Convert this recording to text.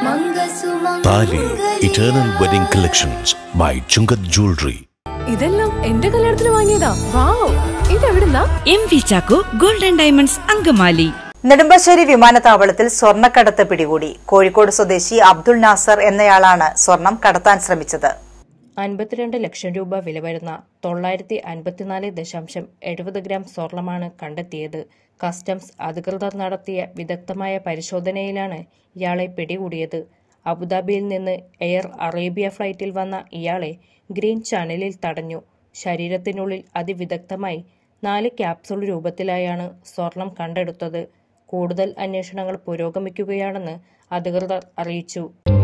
താലി eternal wedding collections by Chungath jewellery ഇതെല്ലാം എന്റെ കല്യാണത്തിന് വാങ്ങിയതാ വാവ് ഇതെവിടുന്നാ M V Chacko golden diamonds Angamaly Nedumbassery വിമാനത്താവളത്തിൽ സ്വർണ്ണക്കടത്ത് പിടികൂടി കോഴിക്കോട് സ്വദേശി അബ്ദുൾ നാസർ എന്നയാളാണ് സ്വർണം കടത്താൻ ശ്രമിച്ചത് അൻപത്തിരണ്ട് ലക്ഷം രൂപ വില വരുന്ന തൊള്ളായിരത്തി അൻപത്തിനാല് ദശാംശം എഴുപത് ഗ്രാം സ്വർണമാണ് കണ്ടെത്തിയത് കസ്റ്റംസ് അധികൃതർ നടത്തിയ വിദഗ്ധമായ പരിശോധനയിലാണ് ഇയാളെ പിടികൂടിയത് അബുദാബിയിൽ നിന്ന് എയർ അറേബ്യ ഫ്ലൈറ്റിൽ വന്ന ഇയാളെ ഗ്രീൻ ചാനലിൽ തടഞ്ഞു ശരീരത്തിനുള്ളിൽ അതിവിദഗ്ധമായി നാല് ക്യാപ്സൂൾ രൂപത്തിലായാണ് സ്വർണം കണ്ടെടുത്തത് കൂടുതൽ അന്വേഷണങ്ങൾ പുരോഗമിക്കുകയാണെന്ന് അധികൃതർ അറിയിച്ചു